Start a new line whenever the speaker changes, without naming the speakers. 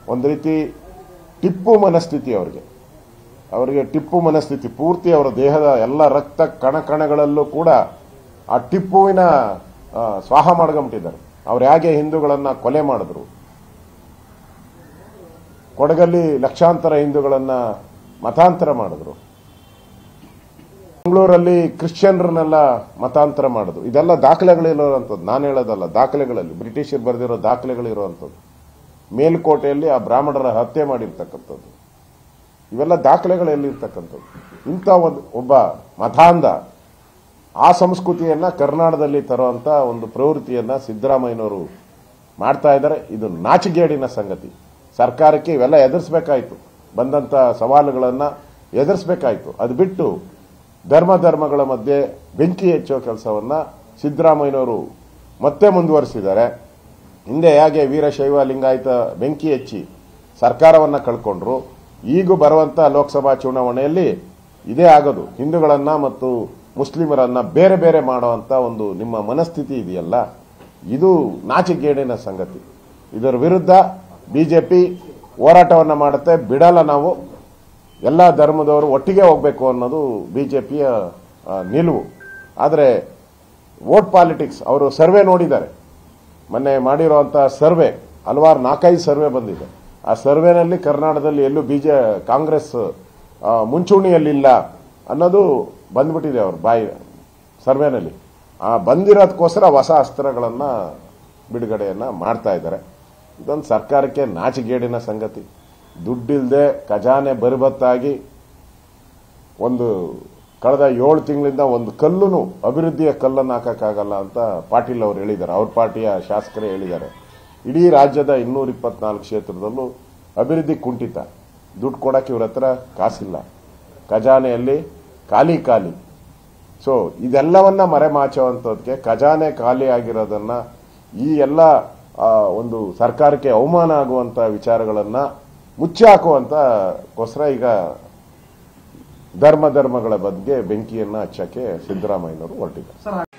ಒಂದು ರೀತಿ ಟಿಪ್ಪು ಮನಸ್ಥಿತಿ ಅವರಿಗೆ ಅವರಿಗೆ ಟಿಪ್ಪು ಮನಸ್ಥಿತಿ ಪೂರ್ತಿ ಅವರ ದೇಹದ ಎಲ್ಲ ರಕ್ತ ಕಣ ಕಣಗಳಲ್ಲೂ ಕೂಡ ಆ ಟಿಪ್ಪುವಿನ ಆ, ಸ್ವಾಹ ಮಾಡ್ಕೊಂಬಿಟ್ಟಿದ್ದಾರೆ ಅವ್ರು ಹೇಗೆ ಹಿಂದೂಗಳನ್ನ ಕೊಲೆ ಮಾಡಿದ್ರು ಕೊಡಗಲ್ಲಿ ಲಕ್ಷಾಂತರ ಹಿಂದೂಗಳನ್ನ ಮತಾಂತರ ಮಾಡಿದ್ರು ಮಂಗಳೂರಲ್ಲಿ ಕ್ರಿಶ್ಚಿಯನ್ರನ್ನೆಲ್ಲ ಮತಾಂತರ ಮಾಡಿದ್ರು ಇದೆಲ್ಲ ದಾಖಲೆಗಳಿರುವಂಥದ್ದು ನಾನು ಹೇಳೋದಲ್ಲ ದಾಖಲೆಗಳಲ್ಲಿ ಬ್ರಿಟಿಷರು ಬರೆದಿರೋ ದಾಖಲೆಗಳಿರುವಂಥದ್ದು ಮೇಲ್ಕೋಟೆಯಲ್ಲಿ ಆ ಬ್ರಾಹ್ಮಣರ ಹತ್ಯೆ ಮಾಡಿರ್ತಕ್ಕಂಥದ್ದು ಇವೆಲ್ಲ ದಾಖಲೆಗಳಲ್ಲಿರ್ತಕ್ಕಂಥದ್ದು ಇಂಥ ಒಂದು ಒಬ್ಬ ಮತಾಂಧ ಆ ಸಂಸ್ಕೃತಿಯನ್ನ ಕರ್ನಾಟಕದಲ್ಲಿ ತರುವಂತ ಒಂದು ಪ್ರವೃತ್ತಿಯನ್ನ ಸಿದ್ದರಾಮಯ್ಯನವರು ಮಾಡ್ತಾ ಇದ್ದಾರೆ ಇದು ನಾಚಿಗೇಡಿನ ಸಂಗತಿ ಸರ್ಕಾರಕ್ಕೆ ಇವೆಲ್ಲ ಎದುರಿಸಬೇಕಾಯ್ತು ಬಂದಂತ ಸವಾಲುಗಳನ್ನ ಎದುರಿಸಬೇಕಾಯ್ತು ಅದು ಬಿಟ್ಟು ಧರ್ಮ ಧರ್ಮಗಳ ಮಧ್ಯೆ ಬೆಂಕಿ ಹೆಚ್ಚುವ ಕೆಲಸವನ್ನ ಸಿದ್ದರಾಮಯ್ಯನವರು ಮತ್ತೆ ಮುಂದುವರಿಸಿದ್ದಾರೆ ಹಿಂದೆ ಹೇಗೆ ವೀರಶೈವ ಲಿಂಗಾಯತ ಬೆಂಕಿ ಹೆಚ್ಚಿ ಸರ್ಕಾರವನ್ನ ಕಳ್ಕೊಂಡ್ರು ಈಗ ಬರುವಂತ ಲೋಕಸಭಾ ಚುನಾವಣೆಯಲ್ಲಿ ಇದೇ ಆಗೋದು ಹಿಂದೂಗಳನ್ನ ಮತ್ತು ಮುಸ್ಲಿಮರನ್ನ ಬೇರೆ ಬೇರೆ ಮಾಡುವಂತ ಒಂದು ನಿಮ್ಮ ಮನಸ್ಥಿತಿ ಇದೆಯಲ್ಲ ಇದು ನಾಚಿಗೇಡಿನ ಸಂಗತಿ ಇದರ ವಿರುದ್ಧ ಬಿಜೆಪಿ ಹೋರಾಟವನ್ನ ಮಾಡುತ್ತೆ ಬಿಡಲ್ಲ ನಾವು ಎಲ್ಲ ಧರ್ಮದವರು ಒಟ್ಟಿಗೆ ಹೋಗಬೇಕು ಅನ್ನೋದು ಬಿಜೆಪಿಯ ನಿಲುವು ಆದರೆ ವೋಟ್ ಪಾಲಿಟಿಕ್ಸ್ ಅವರು ಸರ್ವೆ ನೋಡಿದ್ದಾರೆ ಮೊನ್ನೆ ಮಾಡಿರುವಂತಹ ಸರ್ವೆ ಹಲವಾರು ನಾಲ್ಕೈದು ಸರ್ವೆ ಬಂದಿದೆ ಆ ಸರ್ವೆನಲ್ಲಿ ಕರ್ನಾಟಕದಲ್ಲಿ ಎಲ್ಲೂ ಬಿಜೆ ಕಾಂಗ್ರೆಸ್ ಆ, ಮುಂಚೂಣಿಯಲ್ಲಿಲ್ಲ ಅನ್ನೋದು ಬಂದ್ಬಿಟ್ಟಿದೆ ಅವ್ರ ಬಾಯಿ ಸರ್ವೆನಲ್ಲಿ ಆ ಬಂದಿರೋದಕ್ಕೋಸ್ಕರ ಹೊಸ ಅಸ್ತ್ರಗಳನ್ನ ಬಿಡುಗಡೆಯನ್ನ ಮಾಡ್ತಾ ಇದ್ದಾರೆ ಇದೊಂದು ಸರ್ಕಾರಕ್ಕೆ ನಾಚಿಗೇಡಿನ ಸಂಗತಿ ದುಡ್ಡಿಲ್ಲದೆ ಖಜಾನೆ ಬರಿಬತ್ತಾಗಿ ಒಂದು ಕಳೆದ ಏಳು ತಿಂಗಳಿಂದ ಒಂದು ಕಲ್ಲುನು ಅಭಿವೃದ್ಧಿಯ ಕಲ್ಲನ್ನು ಹಾಕಕ್ಕಾಗಲ್ಲ ಅಂತ ಪಾಟೀಲ್ ಅವರು ಹೇಳಿದ್ದಾರೆ ಅವ್ರ ಪಾರ್ಟಿಯ ಶಾಸಕರೇ ಹೇಳಿದ್ದಾರೆ ಇಡೀ ರಾಜ್ಯದ ಇನ್ನೂರ ಇಪ್ಪತ್ನಾಲ್ಕು ಕ್ಷೇತ್ರದಲ್ಲೂ ಅಭಿವೃದ್ಧಿ ಕುಂಠಿತ ದುಡ್ಡು ಕೊಡಕ್ಕೆ ಇವ್ರ ಹತ್ರ ಕಾಸಿಲ್ಲ ಖಜಾನೆಯಲ್ಲಿ ಖಾಲಿ ಖಾಲಿ ಸೊ ಇದೆಲ್ಲವನ್ನ ಮರೆಮಾಚುವಂಥದ್ದಕ್ಕೆ ಖಜಾನೆ ಖಾಲಿ ಆಗಿರೋದನ್ನ ಈ ಎಲ್ಲ ಆ, ಒಂದು ಸರ್ಕಾರಕ್ಕೆ ಅವಮಾನ ಆಗುವಂತ ವಿಚಾರಗಳನ್ನ ಮುಚ್ಚಿ ಹಾಕುವಂತಕ್ಕೋಸ್ಕರ ಈಗ ಧರ್ಮ ಧರ್ಮಗಳ ಬಗ್ಗೆ ಬೆಂಕಿಯನ್ನ ಹಚ್ಚಕ್ಕೆ ಸಿದ್ದರಾಮಯ್ಯನವರು ಹೊರಟಿದ್ದಾರೆ